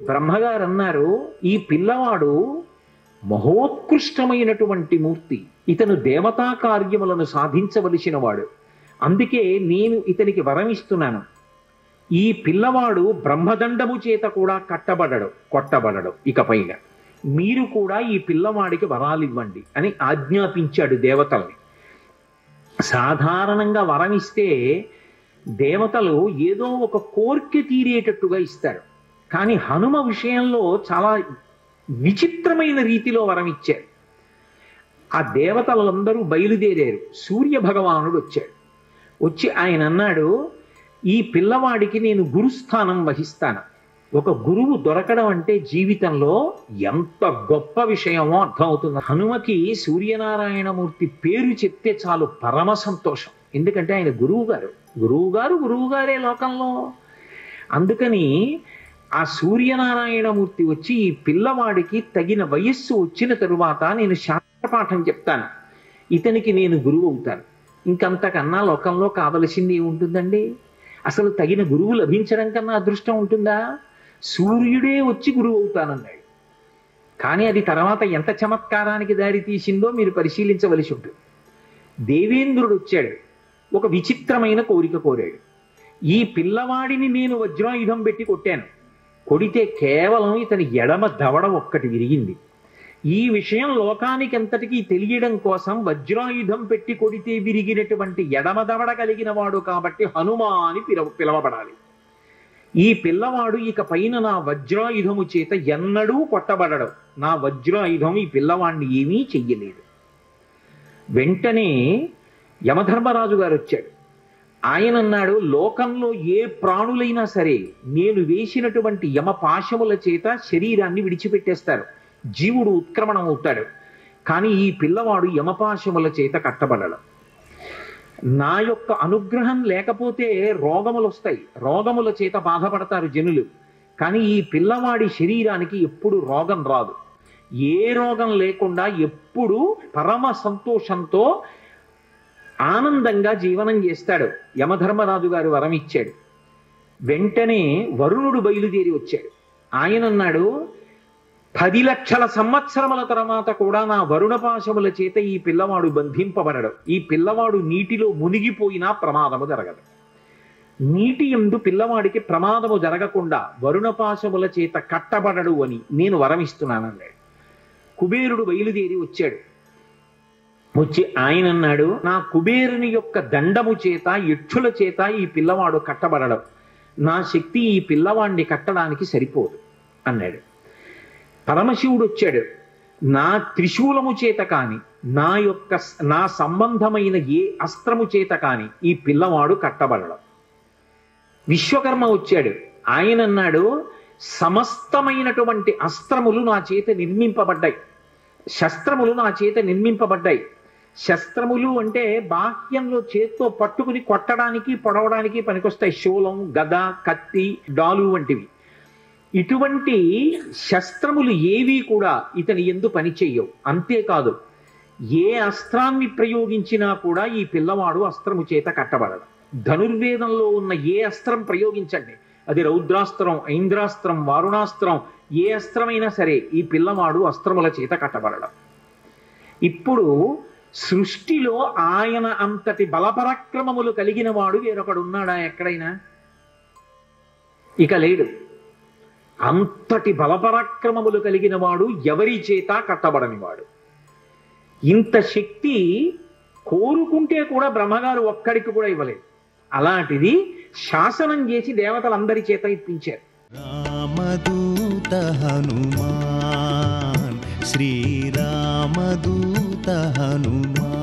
బ్రహ్మగారు అన్నారు ఈ పిల్లవాడు మహోత్కృష్టమైనటువంటి మూర్తి ఇతను దేవతా కార్యములను సాధించవలసిన వాడు అందుకే నేను ఇతనికి వరం ఇస్తున్నాను ఈ పిల్లవాడు బ్రహ్మదండము చేత కూడా కట్టబడడు కొట్టబడడు ఇక పైగా మీరు కూడా ఈ పిల్లవాడికి వరాలివ్వండి అని ఆజ్ఞాపించాడు దేవతల్ని సాధారణంగా వరం ఇస్తే దేవతలు ఏదో ఒక కోరిక తీరేటట్టుగా ఇస్తారు కానీ హనుమ విషయంలో చాలా విచిత్రమైన రీతిలో వరం ఇచ్చారు ఆ దేవతలందరూ బయలుదేరారు సూర్య భగవానుడు వచ్చాడు వచ్చి ఆయన అన్నాడు ఈ పిల్లవాడికి నేను గురుస్థానం వహిస్తాను ఒక గురువు దొరకడం అంటే జీవితంలో ఎంత గొప్ప విషయమో అర్థమవుతుంది హనుమకి సూర్యనారాయణమూర్తి పేరు చెప్తే చాలు పరమ సంతోషం ఎందుకంటే ఆయన గురువు గారు గురువు గారు గురువు గారే లోకంలో అందుకని ఆ సూర్యనారాయణమూర్తి వచ్చి ఈ పిల్లవాడికి తగిన వయస్సు వచ్చిన తరువాత నేను శాస్త్రపాఠం చెప్తాను ఇతనికి నేను గురువు అవుతాను ఇంకంతకన్నా లోకంలో కావలసింది ఏముంటుందండి అసలు తగిన గురువు లభించడం కన్నా అదృష్టం ఉంటుందా సూర్యుడే వచ్చి గురువు అవుతానన్నాడు కానీ అది తర్వాత ఎంత చమత్కారానికి దారి తీసిందో మీరు పరిశీలించవలసి ఉంటుంది దేవేంద్రుడు వచ్చాడు ఒక విచిత్రమైన కోరిక కోరాడు ఈ పిల్లవాడిని నేను వజ్రాయుధం పెట్టి కొట్టాను కొడితే కేవలం ఇతని ఎడమ దవడ ఒక్కటి విరిగింది ఈ విషయం లోకానికి ఎంతటికీ తెలియడం కోసం వజ్రాయుధం పెట్టి కొడితే విరిగినటువంటి ఎడమ దవడ కలిగిన వాడు కాబట్టి హనుమా అని పిలవ పిలవబడాలి ఈ పిల్లవాడు ఇక పైన నా వజ్రాయుధము చేత ఎన్నడూ కొట్టబడడు నా వజ్రాయుధం ఈ పిల్లవాడిని ఏమీ చెయ్యలేదు వెంటనే యమధర్మరాజు గారు వచ్చాడు ఆయన అన్నాడు లోకంలో ఏ ప్రాణులైనా సరే నేను వేసినటువంటి యమ పాశముల చేత శరీరాన్ని విడిచిపెట్టేస్తారు జీవుడు ఉత్క్రమణం అవుతాడు కానీ ఈ పిల్లవాడు యమపాశముల చేత కట్టబడడం నా యొక్క అనుగ్రహం లేకపోతే రోగములు వస్తాయి రోగముల చేత బాధపడతారు జనులు కానీ ఈ పిల్లవాడి శరీరానికి ఎప్పుడు రోగం రాదు ఏ రోగం లేకుండా ఎప్పుడు పరమ సంతోషంతో ఆనందంగా జీవనం చేస్తాడు యమధర్మరాజు గారు వరం ఇచ్చాడు వెంటనే వరుణుడు బయలుదేరి వచ్చాడు ఆయన అన్నాడు పది లక్షల సంవత్సరముల తర్వాత కూడా నా వరుణపాశముల చేత ఈ పిల్లవాడు బంధింపబడడు ఈ పిల్లవాడు నీటిలో మునిగిపోయినా ప్రమాదము జరగదు నీటి ఎందు పిల్లవాడికి ప్రమాదము జరగకుండా వరుణపాశముల చేత కట్టబడడు అని నేను వరమిస్తున్నానన్నాడు కుబేరుడు బయలుదేరి వచ్చాడు వచ్చి ఆయన అన్నాడు నా కుబేరుని యొక్క దండము చేత యక్షుల చేత ఈ పిల్లవాడు కట్టబడడం నా శక్తి ఈ పిల్లవాడిని కట్టడానికి సరిపోదు అన్నాడు పరమశివుడు వచ్చాడు నా త్రిశూలము చేత కాని నా యొక్క నా సంబంధమైన ఏ అస్త్రము చేత కాని ఈ పిల్లవాడు కట్టబడడం విశ్వకర్మ వచ్చాడు ఆయన అన్నాడు సమస్తమైనటువంటి అస్త్రములు నా చేత నిర్మింపబడ్డాయి శస్త్రములు నా చేత నిర్మింపబడ్డాయి శస్త్రములు అంటే బాహ్యంలో చేత్తో పట్టుకుని కొట్టడానికి పొడవడానికి పనికొస్తాయి శూలం గద కత్తి డాలు వంటివి ఇటువంటి శస్త్రములు ఏవి కూడా ఇతని ఎందు పనిచేయవు అంతేకాదు ఏ అస్త్రాన్ని ప్రయోగించినా కూడా ఈ పిల్లవాడు అస్త్రము చేత కట్టబడడు ధనుర్వేదంలో ఉన్న ఏ అస్త్రం ప్రయోగించండి అది రౌద్రాస్త్రం ఐంద్రాస్త్రం వారుణాస్త్రం ఏ అస్త్రమైనా సరే ఈ పిల్లవాడు అస్త్రముల చేత కట్టబడడం ఇప్పుడు సృష్టిలో ఆయన అంతటి బలపరాక్రమములు కలిగిన వాడు వేరొకడు ఉన్నాడా ఎక్కడైనా ఇక లేడు అంతటి బలపరాక్రమములు కలిగిన వాడు ఎవరి చేత కట్టబడని వాడు ఇంత శక్తి కోరుకుంటే కూడా బ్రహ్మగారు ఒక్కడికి కూడా ఇవ్వలేదు అలాంటిది శాసనం చేసి దేవతలందరి చేత ఇప్పించారు రామదూత హనుమాన్ శ్రీరామదూత హనుమాన్